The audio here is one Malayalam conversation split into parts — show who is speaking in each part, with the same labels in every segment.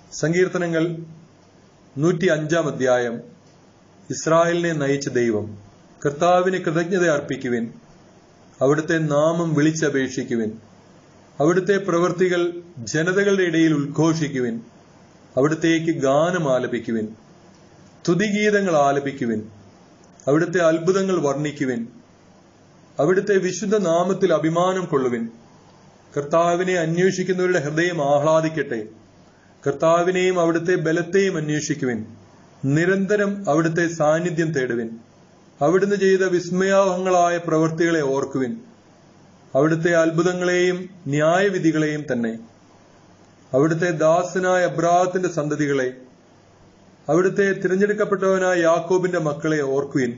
Speaker 1: സങ്കീർത്തനങ്ങൾ നൂറ്റി അഞ്ചാം അധ്യായം ഇസ്രായേലിനെ നയിച്ച ദൈവം കർത്താവിന് കൃതജ്ഞത അർപ്പിക്കുവിൻ അവിടുത്തെ നാമം വിളിച്ചപേക്ഷിക്കുവിൻ അവിടുത്തെ പ്രവൃത്തികൾ ജനതകളുടെ ഇടയിൽ ഉദ്ഘോഷിക്കുവിൻ അവിടുത്തേക്ക് ഗാനം ആലപിക്കുവിൻ തുതിഗീതങ്ങൾ ആലപിക്കുവിൻ അവിടുത്തെ അത്ഭുതങ്ങൾ വർണ്ണിക്കുവിൻ അവിടുത്തെ വിശുദ്ധ നാമത്തിൽ അഭിമാനം കൊള്ളുവിൻ കർത്താവിനെ അന്വേഷിക്കുന്നവരുടെ ഹൃദയം ആഹ്ലാദിക്കട്ടെ കർത്താവിനെയും അവിടുത്തെ ബലത്തെയും അന്വേഷിക്കുവിൻ നിരന്തരം അവിടുത്തെ സാന്നിധ്യം തേടുവിൻ അവിടുന്ന് ചെയ്ത വിസ്മയാവഹങ്ങളായ പ്രവൃത്തികളെ ഓർക്കുവിൻ അവിടുത്തെ അത്ഭുതങ്ങളെയും ന്യായവിധികളെയും തന്നെ അവിടുത്തെ ദാസനായ അബ്രാഹത്തിന്റെ സന്തതികളെ അവിടുത്തെ തിരഞ്ഞെടുക്കപ്പെട്ടവനായ യാക്കോബിന്റെ മക്കളെ ഓർക്കുവിൻ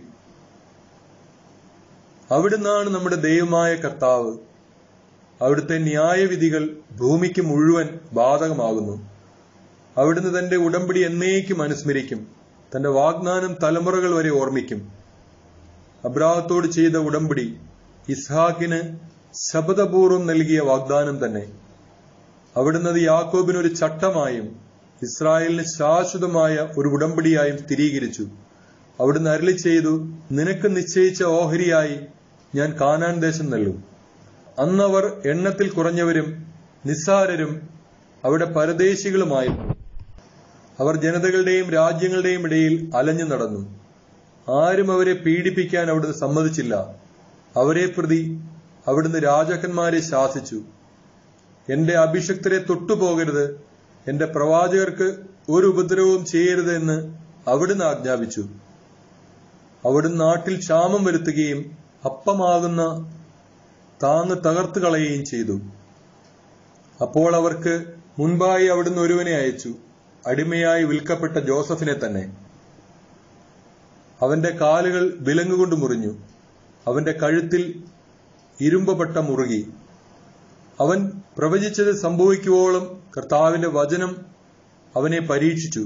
Speaker 1: അവിടുന്നാണ് നമ്മുടെ ദൈവമായ കർത്താവ് അവിടുത്തെ ന്യായവിധികൾ ഭൂമിക്ക് മുഴുവൻ ബാധകമാകുന്നു അവിടുന്ന് തന്റെ ഉടമ്പടി എന്നേക്കും അനുസ്മരിക്കും തന്റെ വാഗ്ദാനം തലമുറകൾ വരെ ഓർമ്മിക്കും അബ്രാഹത്തോട് ചെയ്ത ഉടമ്പടി ഇസ്ഹാക്കിന് ശപഥപൂർവം നൽകിയ വാഗ്ദാനം തന്നെ അവിടുന്ന് അത് യാക്കോബിന് ഒരു ചട്ടമായും ഇസ്രായേലിന് ശാശ്വതമായ ഒരു ഉടമ്പടിയായും സ്ഥിരീകരിച്ചു അവിടുന്ന് അരളി ചെയ്തു നിനക്ക് നിശ്ചയിച്ച ഓഹരിയായി ഞാൻ കാനാൻ ദേശം നൽകും അന്നവർ എണ്ണത്തിൽ കുറഞ്ഞവരും നിസ്സാരരും അവിടെ പരദേശികളുമായിരുന്നു അവർ ജനതകളുടെയും രാജ്യങ്ങളുടെയും ഇടയിൽ അലഞ്ഞു നടന്നു ആരും അവരെ പീഡിപ്പിക്കാൻ അവിടുന്ന് സമ്മതിച്ചില്ല അവരെ പ്രതി അവിടുന്ന് രാജാക്കന്മാരെ ശാസിച്ചു എന്റെ അഭിഷക്തരെ തൊട്ടുപോകരുത് എന്റെ പ്രവാചകർക്ക് ഒരു ഉപദ്രവവും ചെയ്യരുത് എന്ന് അവിടുന്ന് ആജ്ഞാപിച്ചു അവിടുന്ന് നാട്ടിൽ ക്ഷാമം വരുത്തുകയും അപ്പമാകുന്ന താങ്ങ് തകർത്തു കളയുകയും ചെയ്തു അപ്പോൾ അവർക്ക് മുൻപായി അവിടുന്ന് ഒരുവനെ അയച്ചു അടിമയായി വിൽക്കപ്പെട്ട ജോസഫിനെ തന്നെ അവന്റെ കാലുകൾ വിലങ്ങുകൊണ്ട് മുറിഞ്ഞു അവന്റെ കഴുത്തിൽ ഇരുമ്പപ്പെട്ട മുറുകി അവൻ പ്രവചിച്ചത് സംഭവിക്കുവോളം കർത്താവിന്റെ വചനം അവനെ പരീക്ഷിച്ചു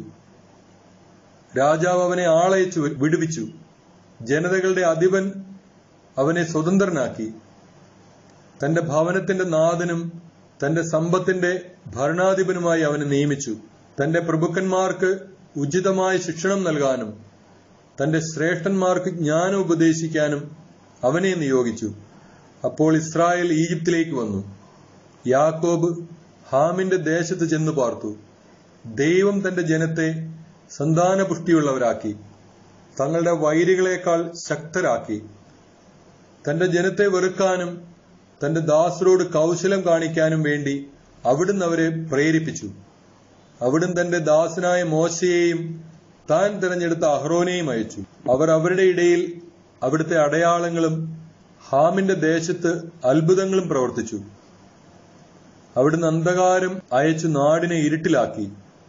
Speaker 1: രാജാവ് അവനെ ആളയച്ചു വിടുവിച്ചു ജനതകളുടെ അധിപൻ അവനെ സ്വതന്ത്രനാക്കി തന്റെ ഭവനത്തിന്റെ നാഥനും തന്റെ സമ്പത്തിന്റെ ഭരണാധിപനുമായി അവനെ നിയമിച്ചു തന്റെ പ്രഭുക്കന്മാർക്ക് ഉചിതമായ ശിക്ഷണം നൽകാനും തന്റെ ശ്രേഷ്ഠന്മാർക്ക് ജ്ഞാനം ഉപദേശിക്കാനും അവനെ നിയോഗിച്ചു അപ്പോൾ ഇസ്രായേൽ ഈജിപ്തിലേക്ക് വന്നു യാക്കോബ് ഹാമിന്റെ ദേശത്ത് ചെന്നു പാർത്തു ദൈവം തന്റെ ജനത്തെ സന്താനപുഷ്ടിയുള്ളവരാക്കി തങ്ങളുടെ വൈരികളെക്കാൾ ശക്തരാക്കി തന്റെ ജനത്തെ വെറുക്കാനും തന്റെ ദാസരോട് കൗശലം കാണിക്കാനും വേണ്ടി അവിടുന്ന് അവരെ പ്രേരിപ്പിച്ചു അവിടുന്ന് തന്റെ ദാസനായ മോശയെയും താൻ തിരഞ്ഞെടുത്ത അഹ്റോനെയും അയച്ചു അവർ അവരുടെ ഇടയിൽ അവിടുത്തെ അടയാളങ്ങളും ഹാമിന്റെ ദേശത്ത് അത്ഭുതങ്ങളും പ്രവർത്തിച്ചു അവിടുന്ന് അന്ധകാരം അയച്ചു നാടിനെ ഇരുട്ടിലാക്കി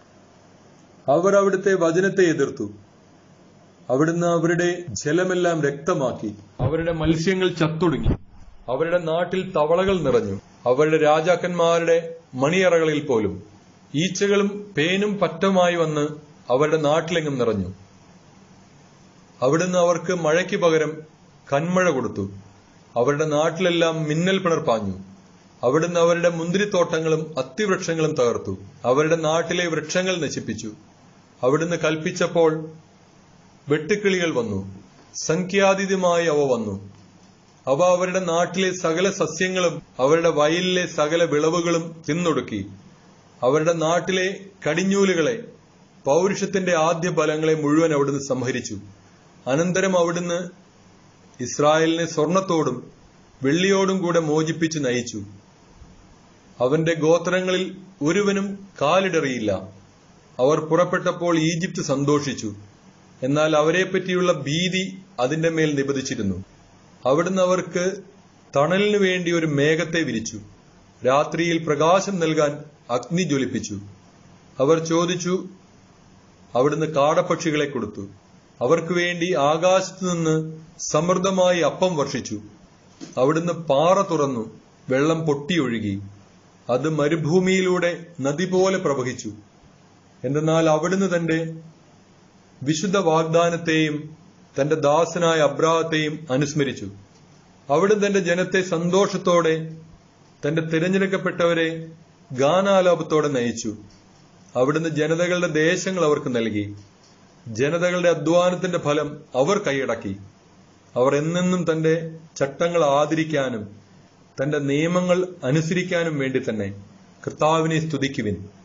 Speaker 1: അവർ അവിടുത്തെ വചനത്തെ എതിർത്തു അവിടുന്ന് അവരുടെ ജലമെല്ലാം രക്തമാക്കി അവരുടെ മത്സ്യങ്ങൾ ചത്തൊടുങ്ങി അവരുടെ നാട്ടിൽ തവളകൾ നിറഞ്ഞു അവരുടെ രാജാക്കന്മാരുടെ മണിയറകളിൽ പോലും ഈച്ചകളും പേനും പറ്റമായി വന്ന് അവരുടെ നാട്ടിലെങ്ങും നിറഞ്ഞു അവിടുന്ന് അവർക്ക് മഴയ്ക്ക് പകരം കന്മഴ കൊടുത്തു അവരുടെ നാട്ടിലെല്ലാം മിന്നൽ പിണർപ്പാഞ്ഞു അവിടുന്ന് അവരുടെ മുന്തിരിത്തോട്ടങ്ങളും അത്തിവൃക്ഷങ്ങളും തകർത്തു അവരുടെ നാട്ടിലെ വൃക്ഷങ്ങൾ നശിപ്പിച്ചു അവിടുന്ന് കൽപ്പിച്ചപ്പോൾ വെട്ടുക്കിളികൾ വന്നു സംഖ്യാതീതമായി അവ വന്നു അവ അവരുടെ നാട്ടിലെ സകല സസ്യങ്ങളും അവരുടെ വയലിലെ സകല വിളവുകളും തിന്നൊടുക്കി അവരുടെ നാട്ടിലെ കടിഞ്ഞൂലുകളെ പൗരുഷത്തിന്റെ ആദ്യ ഫലങ്ങളെ മുഴുവൻ അവിടുന്ന് സംഹരിച്ചു അനന്തരം അവിടുന്ന് ഇസ്രായേലിനെ സ്വർണത്തോടും വെള്ളിയോടും കൂടെ മോചിപ്പിച്ച് നയിച്ചു അവന്റെ ഗോത്രങ്ങളിൽ ഒരുവനും കാലിടറിയില്ല അവർ പുറപ്പെട്ടപ്പോൾ ഈജിപ്ത് സന്തോഷിച്ചു എന്നാൽ അവരെപ്പറ്റിയുള്ള ഭീതി അതിന്റെ മേൽ നിബദിച്ചിരുന്നു അവിടുന്ന് അവർക്ക് തണലിനു വേണ്ടി ഒരു മേഘത്തെ വിരിച്ചു രാത്രിയിൽ പ്രകാശം നൽകാൻ അഗ്നി ജ്വലിപ്പിച്ചു അവർ ചോദിച്ചു അവിടുന്ന് കാടപ്പക്ഷികളെ കൊടുത്തു അവർക്ക് വേണ്ടി ആകാശത്തു നിന്ന് സമൃദ്ധമായി അപ്പം വർഷിച്ചു അവിടുന്ന് പാറ തുറന്നു വെള്ളം പൊട്ടിയൊഴുകി അത് മരുഭൂമിയിലൂടെ നദി പോലെ പ്രവഹിച്ചു എന്തെന്നാൽ അവിടുന്ന് തന്റെ വിശുദ്ധ വാഗ്ദാനത്തെയും തന്റെ ദാസനായ അബ്രാഹത്തെയും അനുസ്മരിച്ചു അവിടുന്ന് തന്റെ ജനത്തെ സന്തോഷത്തോടെ തന്റെ തിരഞ്ഞെടുക്കപ്പെട്ടവരെ ഗാനാലാപത്തോടെ നയിച്ചു അവിടുന്ന് ജനതകളുടെ ദേശങ്ങൾ അവർക്ക് നൽകി ജനതകളുടെ അധ്വാനത്തിന്റെ ഫലം അവർ കൈയടക്കി അവർ എന്നെന്നും തന്റെ ചട്ടങ്ങൾ ആദരിക്കാനും തന്റെ നിയമങ്ങൾ അനുസരിക്കാനും വേണ്ടി തന്നെ കർത്താവിനെ സ്തുതിക്കുവിൻ